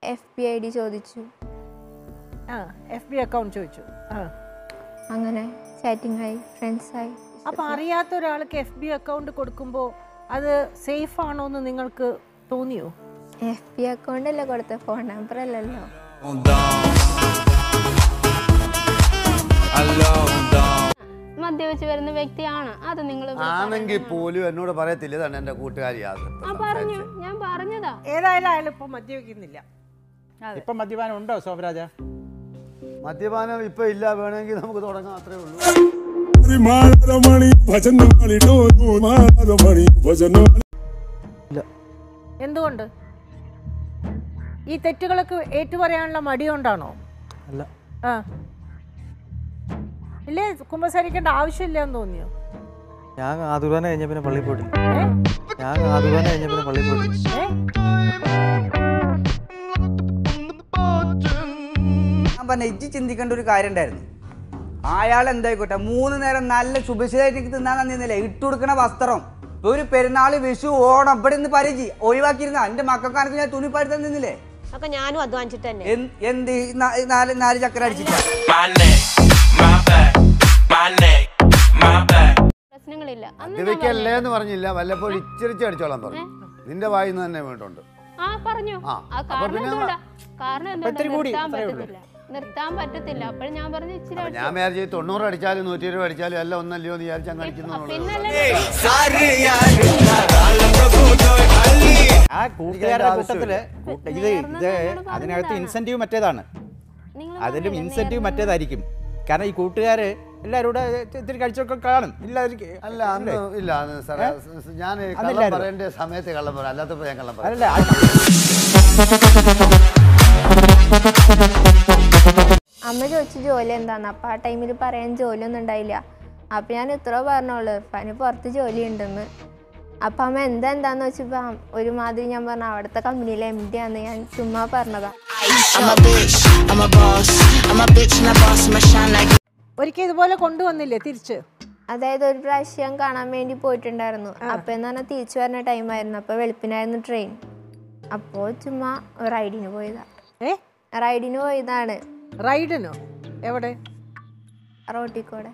F B I D ചോദിച്ചു ആ F B account ചോദിച്ചു ആ അങ്ങനെ ചാറ്റിംഗ് ആയി ഫ്രണ്ട്സ് ആയി അപ്പൊ അറിയാത്ത ഒരാൾക്ക് എഫ് ബി അക്കൗണ്ട് കൊടുക്കുമ്പോൾ അത് സേഫ് ആണോ എന്ന് നിങ്ങൾക്ക് തോന്നിയോ എഫ് ബി അക്കൗണ്ട് അല്ലേ കൊടുത്ത ഫോൺ നമ്പർ അല്ലല്ലോ മദ്യപിച്ച് വരുന്ന വ്യക്തിയാണ് അത് നിങ്ങൾ ആണെങ്കിൽ പോലും എന്നോട് പറയത്തില്ല ഇതാണ് എൻ്റെ കൂട്ടുകാരിയാണ് ആ പറഞ്ഞു ഞാൻ പറഞ്ഞതാ ഏതായാലും അയാൾ ഇപ്പൊ മദ്യപിക്കുന്നില്ല ഇപ്പം മദ്യപാനം ഉണ്ടോ ശോഭരാജ മദ്യപാനം ഇപ്പൊ ഇല്ല വേണമെങ്കിൽ നമുക്ക് തുടങ്ങാം അത്രേ ഉള്ളൂ മാളരമണി ഭജന മാളിടോ മാളരമണി ഭജന എന്തുകൊണ്ട് ഈ തെറ്റുകളൊക്കെ ഏറ്റുപറയാനുള്ള മടി കൊണ്ടാണോ അല്ല ആ ഇല്ലേ കുമ്പസാരിക്കേണ്ട ആവശ്യമില്ല എന്ന് തോന്നിയോ ഞാൻ ആതുർവാന കഴിഞ്ഞ പിന്നെ പള്ളിയിൽ പോയിട്ടില്ല ഏ? ഞാൻ ആതുർവാന കഴിഞ്ഞ പിന്നെ പള്ളിയിൽ പോയിട്ടില്ല ഏ? ഞാൻ പറഞ്ഞ ഇജ്ജ് ചിന്തിക്കേണ്ട ഒരു കാര്യം ഉണ്ടായിരുന്നു അയാൾ എന്തായിക്കോട്ടെ മൂന്ന് നേരം നല്ല ശുഭശീലായിട്ട് എനിക്ക് തിന്നാൻ തന്നിരുന്നില്ലേ ഇട്ടുകൊടുക്കണ വസ്ത്രം ഒരു പെരുന്നാള് വിഷു ഓണം ഇവിടെ നിന്ന് പരിചി ഒഴിവാക്കിയിരുന്ന എന്റെ മക്കൾക്കാർക്ക് ഞാൻ തുണി പാടി തന്നിരുന്നില്ലേ ഒക്കെ ഞാനും അധ്വാനിച്ചിട്ട് തന്നെ എന്ത് എന്ത് ഈ നാ- ഈ നാല് നാല് ചക്കര അടിച്ചിട്ടാ പ്രശ്നങ്ങളില്ല അന്ന് ഞാൻ മദ്യപിക്കല്ലേ എന്ന് പറഞ്ഞില്ല വല്ലപ്പോഴും ഇച്ചിരിച്ച് അടിച്ചോളാൻ പറഞ്ഞു നിന്റെ വായിന്ന് തന്നെ വേണ്ടുണ്ട് ആ പറഞ്ഞു ആ, ആ അപ്പൊ കാരണം പിന്നെ എന്തുകൊണ്ടാ കാരണം എന്തുകൊണ്ടാ ഇത്തിരി കൂടി, നിർത്താൻ അത്രേ ഉള്ളൂ. പറ്റത്തില്ല നിർത്താൻ പറ്റത്തില്ല അപ്പോഴും ഞാൻ പറഞ്ഞു ഇച്ചിരി അപ്പൊ ഞാൻ വിചാരിച്ചു തൊണ്ണൂറ് അടിച്ചാലും നൂറ്റി ഇരുപത് അടിച്ചാലും എല്ലാം ഒന്നല്ലയോ എന്ന് വിചാരിച്ചാൽ കളിക്കുന്നു പിന്നല്ലേ ആ കൂട്ടുകാരുടെ അതിന്റെ കൂട്ടത്തില് കൂട്ട- ഇത് ഇത് അതിനകത്ത് ഇൻസെന്റീവ് മറ്റേതാണ് നിങ്ങൾ അതിലും ഇൻസെന്റീവ് മറ്റേതായിരിക്കും കാരണം ഈ കൂട്ടുകാര് എല്ലാവരും കൂടെ ഇത്തിരി കഴിച്ചൊക്കെ കാണും ഇല്ലാതിരിക്കും അല്ല അന്ന് ഇല്ല അന്ന് സാറേ ഞാൻ കള്ളം അന്നില്ലായിരുന്നു. പറയേണ്ട സമയത്ത് കള്ളം പറയാം അല്ലാത്തപ്പോ ഞാൻ കള്ളം പറയാം അതല്ല അമ്മ ചോദിച്ചു ജോലി എന്താന്ന് അപ്പം ആ ടൈമിൽ പറയാൻ ജോലിയൊന്നും ഉണ്ടായില്ല അപ്പം ഞാൻ ഇത്ര പറഞ്ഞോളൂ ഇർഫാന് പുറത്ത് ജോലി ഉണ്ടെന്ന് അപ്പം അമ്മ എന്താ എന്താന്ന് വെച്ചപ്പോൾ ഒരുമാതിരി ഞാൻ പറഞ്ഞു അവിടുത്തെ കമ്പനിയിലെ എം ഡി ആന്ന് ഞാൻ ചുമ്മാ പറഞ്ഞതാ ഒരിക്കൽ ഇതുപോലെ കൊണ്ടുവന്നില്ലേ തിരിച്ച് അതായത് ഒരു പ്രാവശ്യം കാണാൻ വേണ്ടി പോയിട്ടുണ്ടായിരുന്നു അപ്പം എന്ന് പറഞ്ഞാൽ തിരിച്ചു വരുന്ന ടൈമായിരുന്നു അപ്പോൾ വെളുപ്പിനായിരുന്നു ട്രെയിൻ അപ്പോൾ ചുമ്മാ റൈഡിന് പോയതാ ഏ റൈഡിന് പോയതാണ് റൈഡിനോ എവിടെ റോട്ടിൽ കൂടെ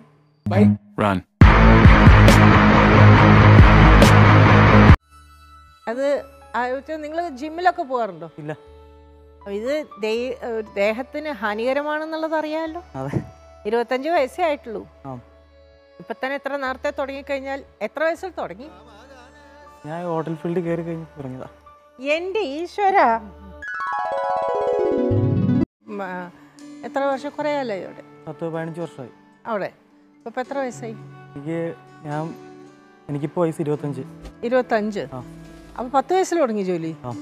അത് നിങ്ങൾ ജിമ്മിലൊക്കെ പോകാറുണ്ടോ ഇല്ല അപ്പൊ ഇത് ദേ- ഒരു ദേഹത്തിന് ഹാനികരമാണെന്നുള്ളത് അറിയാമല്ലോ അതെ ഇരുപത്തഞ്ച് വയസ്സേ ആയിട്ടുള്ളൂ ആ ഇപ്പൊ തന്നെ എത്ര നേരത്തെ തുടങ്ങിക്കഴിഞ്ഞാൽ എത്ര വയസ്സിൽ തുടങ്ങി ഞാൻ ഹോട്ടൽ ഫീൽഡിൽ കയറി കഴിഞ്ഞ് തുടങ്ങിയതാ എൻ്റെ ഈശ്വര മ, എത്ര വർഷം കുറേ അല്ലേ അവിടെ പത്ത് പതിനഞ്ച് വർഷമായി അവിടെ ഇപ്പൊ എത്ര വയസ്സായി എനിക്ക് ഞാൻ എനിക്കിപ്പോൾ വയസ്സ് ഇരുപത്തഞ്ച് ഇരുപത്തഞ്ച് ആ. അപ്പൊ പത്ത് വയസ്സിൽ തുടങ്ങി ജോലി ആ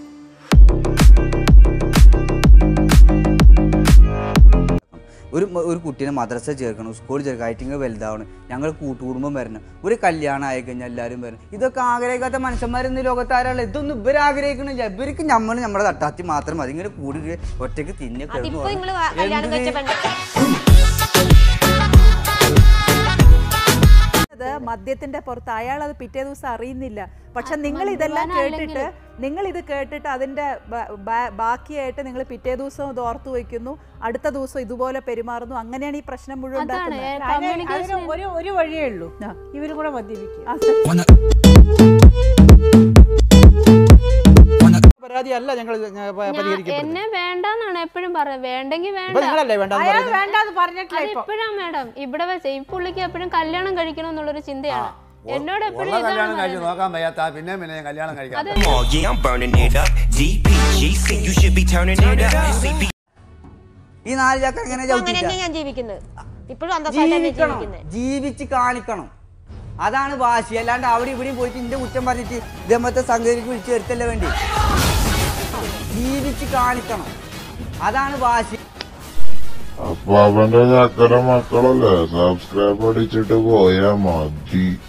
ഒരു ഒരു കുട്ടീനെ മദ്രസ ചേർക്കണം സ്കൂളിൽ ചേർക്കണം ഐറ്റിങ് വലുതാവണം ഞങ്ങൾ കൂട്ടുകുടുംബം വരണം ഒരു കല്യാണം ആയി കഴിഞ്ഞാൽ എല്ലാവരും വരണം ഇതൊക്കെ ആഗ്രഹിക്കാത്ത മനുഷ്യന്മാരൊന്നും ലോകത്താരല്ല ഇതൊന്നും ഇവർ ആഗ്രഹിക്കണില്ല ഇവർക്ക് നമ്മൾ നമ്മുടെ തട്ടാത്തി മാത്രം മതി ഇങ്ങനെ കൂടി ഒറ്റയ്ക്ക് തിന്നെ അതിപ്പോ നിങ്ങള് കല്യാണം കഴിച്ച പെണ്ണ് അത് മദ്യത്തിന്റെ പുറത്ത് അയാൾ അത് പിറ്റേ ദിവസം അറിയുന്നില്ല പക്ഷെ നിങ്ങൾ ഇതെല്ലാം കേട്ടിട്ട് നിങ്ങൾ ഇത് കേട്ടിട്ട് അതിന്റെ ബ- ബ- ബാക്കിയായിട്ട് നിങ്ങൾ പിറ്റേ ദിവസം ഇത് ഓർത്തു വയ്ക്കുന്നു അടുത്ത ദിവസം ഇതുപോലെ പെരുമാറുന്നു അങ്ങനെയാണ് ഈ പ്രശ്നം മുഴുവൻ അതാണ് ഉണ്ടാക്കുന്നത് അതിന് അതിന് കമ്മ്യൂണിക്കേഷൻ ഒരു ഒരു വഴിയേ ഉള്ളൂ ആ. ഇവരും കൂടെ മദ്യപിക്കും പരാതി അല്ല ഞങ്ങൾ പരിഹരിക്കപ്പെടുന്നത് എന്നെ വേണ്ടെന്നാണ് എപ്പോഴും പറയുന്നത് വേണ്ടെങ്കിൽ ഇപ്പൊ വേണ്ട നിങ്ങളല്ലേ വേണ്ടെന്ന് അയാൾ പറയുന്നത് വേണ്ടെന്ന് പറഞ്ഞിട്ടില്ല അത് ഇപ്പൊ ഇപ്പോഴാ മാഡം ഇവിടെ വെച്ച് ഈ പുള്ളിക്ക് എപ്പോഴും കല്യാണം കഴിക്കണം എന്നുള്ളൊരു ചിന്തയാണ് എന്നോട് എപ്പോഴും ഉള്ള കല്യാണം ഇതാണ് കഴിച്ച് പറയുന്നത്. നോക്കാൻ വയ്യാത്ത പിന്നെ പിന്നെ ഞാൻ കല്യാണം കഴിക്കാം അത് Oh yeah, I'm burning it up. DPGC, you should be turning it up. CP ഈ നാല് ചക്ക എങ്ങനെ ഇപ്പൊ അങ്ങനെ ചവിട്ടിച്ച തന്നെ ഞാൻ ജീവിക്കുന്നത് ഇപ്പോഴും അന്തസ്സായിട്ട് തന്നെ ജീവിക്കണം ജീവിക്കുന്നത് ജീവിച്ച് കാണിക്കണം അതാണ് വാശി അല്ലാണ്ട് അവിടെ ഇവിടെയും പോയിട്ട് ഇന്റെ കുറ്റം പറഞ്ഞിട്ട് ഇതേമത്തെ സംഗതിക്ക് വിളിച്ചു വരുത്തല്ല വേണ്ടി ജീവിച്ച് കാണിക്കണം അതാണ് വാശി അപ്പൊ അവന്റെ ചക്കര മക്കളല്ലേ സബ്സ്ക്രൈബ് അടിച്ചിട്ട് പോയാ മതി